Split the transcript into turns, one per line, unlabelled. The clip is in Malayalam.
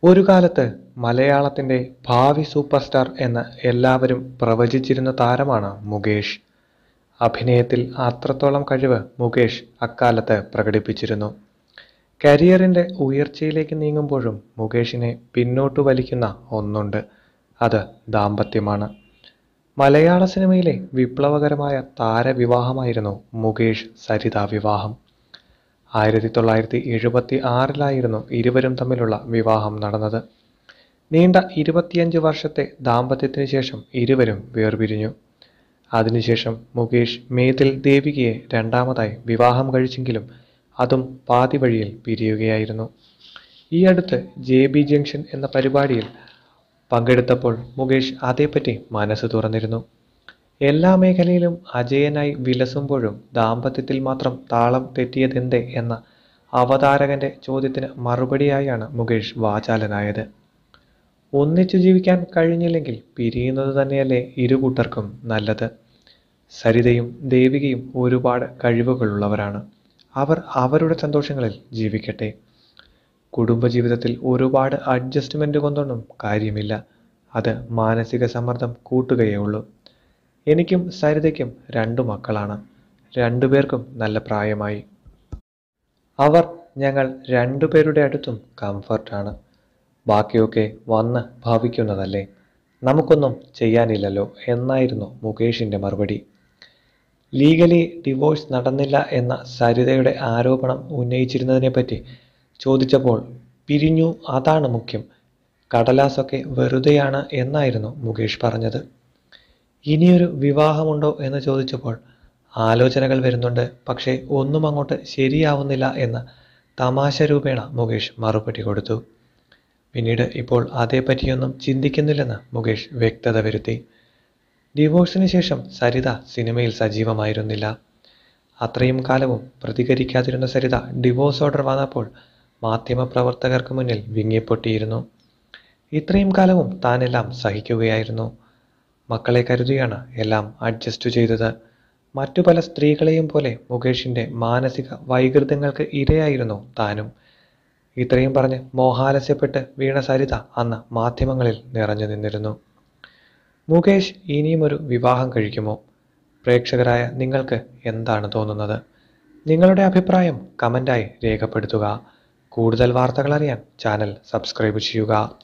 ഒരു കാലത്ത് മലയാളത്തിന്റെ ഭാവി സൂപ്പർ സ്റ്റാർ എന്ന് എല്ലാവരും പ്രവചിച്ചിരുന്ന താരമാണ് മുകേഷ് അഭിനയത്തിൽ അത്രത്തോളം കഴിവ് മുകേഷ് അക്കാലത്ത് പ്രകടിപ്പിച്ചിരുന്നു കരിയറിന്റെ ഉയർച്ചയിലേക്ക് നീങ്ങുമ്പോഴും മുകേഷിനെ പിന്നോട്ട് വലിക്കുന്ന ഒന്നുണ്ട് അത് ദാമ്പത്യമാണ് മലയാള സിനിമയിലെ വിപ്ലവകരമായ താരവിവാഹമായിരുന്നു മുകേഷ് സരിത വിവാഹം ആയിരത്തി തൊള്ളായിരത്തി എഴുപത്തി ആറിലായിരുന്നു ഇരുവരും തമ്മിലുള്ള വിവാഹം നടന്നത് നീണ്ട ഇരുപത്തിയഞ്ച് വർഷത്തെ ദാമ്പത്യത്തിന് ശേഷം ഇരുവരും വേർപിരിഞ്ഞു അതിനുശേഷം മുകേഷ് മേതിൽ ദേവികയെ രണ്ടാമതായി വിവാഹം കഴിച്ചെങ്കിലും അതും പാതി വഴിയിൽ പിരിയുകയായിരുന്നു ഈ അടുത്ത് ജെ ബി ജംഗ്ഷൻ എന്ന പരിപാടിയിൽ പങ്കെടുത്തപ്പോൾ മുകേഷ് അതേപ്പറ്റി മനസ്സ് തുറന്നിരുന്നു എല്ലാ മേഖലയിലും അജയനായി വിലസുമ്പോഴും ദാമ്പത്യത്തിൽ മാത്രം താളം തെറ്റിയതെന്തേ എന്ന അവതാരകന്റെ ചോദ്യത്തിന് മറുപടിയായാണ് മുകേഷ് വാചാലനായത് ഒന്നിച്ചു ജീവിക്കാൻ കഴിഞ്ഞില്ലെങ്കിൽ പിരിയുന്നത് തന്നെയല്ലേ ഇരു കൂട്ടർക്കും നല്ലത് സരിതയും ദേവികയും ഒരുപാട് കഴിവുകളുള്ളവരാണ് അവർ അവരുടെ സന്തോഷങ്ങളിൽ ജീവിക്കട്ടെ കുടുംബജീവിതത്തിൽ ഒരുപാട് അഡ്ജസ്റ്റ്മെന്റ് കൊണ്ടൊന്നും കാര്യമില്ല അത് മാനസിക സമ്മർദ്ദം കൂട്ടുകയേ ഉള്ളൂ എനിക്കും സരിതയ്ക്കും രണ്ടു മക്കളാണ് രണ്ടുപേർക്കും നല്ല പ്രായമായി അവർ ഞങ്ങൾ രണ്ടുപേരുടെ അടുത്തും കംഫർട്ടാണ് ബാക്കിയൊക്കെ വന്ന് ഭവിക്കുന്നതല്ലേ നമുക്കൊന്നും ചെയ്യാനില്ലല്ലോ എന്നായിരുന്നു മുകേഷിന്റെ മറുപടി ലീഗലി ഡിവോഴ്സ് നടന്നില്ല എന്ന സരിതയുടെ ആരോപണം ഉന്നയിച്ചിരുന്നതിനെപ്പറ്റി ചോദിച്ചപ്പോൾ പിരിഞ്ഞു അതാണ് മുഖ്യം കടലാസൊക്കെ വെറുതെയാണ് എന്നായിരുന്നു മുകേഷ് പറഞ്ഞത് ഇനിയൊരു വിവാഹമുണ്ടോ എന്ന് ചോദിച്ചപ്പോൾ ആലോചനകൾ വരുന്നുണ്ട് പക്ഷേ ഒന്നും അങ്ങോട്ട് ശരിയാവുന്നില്ല എന്ന് തമാശ രൂപേണ മുകേഷ് മറുപടി കൊടുത്തു പിന്നീട് ഇപ്പോൾ അതേപ്പറ്റിയൊന്നും ചിന്തിക്കുന്നില്ലെന്ന് മുകേഷ് വ്യക്തത വരുത്തി ഡിവോഴ്സിന് ശേഷം സരിത സിനിമയിൽ സജീവമായിരുന്നില്ല അത്രയും കാലവും പ്രതികരിക്കാതിരുന്ന സരിത ഡിവോഴ്സ് ഓർഡർ വന്നപ്പോൾ മാധ്യമപ്രവർത്തകർക്ക് മുന്നിൽ വിങ്ങിപ്പൊട്ടിയിരുന്നു ഇത്രയും കാലവും താനെല്ലാം സഹിക്കുകയായിരുന്നു മക്കളെ കരുതിയാണ് എല്ലാം അഡ്ജസ്റ്റ് ചെയ്തത് മറ്റു പല സ്ത്രീകളെയും പോലെ മുകേഷിന്റെ മാനസിക വൈകൃതങ്ങൾക്ക് ഇരയായിരുന്നു താനും ഇത്രയും പറഞ്ഞ് മോഹാലസ്യപ്പെട്ട് വീണ സരിത അന്ന് മാധ്യമങ്ങളിൽ നിറഞ്ഞു നിന്നിരുന്നു മുകേഷ് ഇനിയും ഒരു വിവാഹം കഴിക്കുമോ പ്രേക്ഷകരായ നിങ്ങൾക്ക് എന്താണ് തോന്നുന്നത് നിങ്ങളുടെ അഭിപ്രായം കമൻ്റായി രേഖപ്പെടുത്തുക കൂടുതൽ വാർത്തകൾ അറിയാൻ ചാനൽ സബ്സ്ക്രൈബ് ചെയ്യുക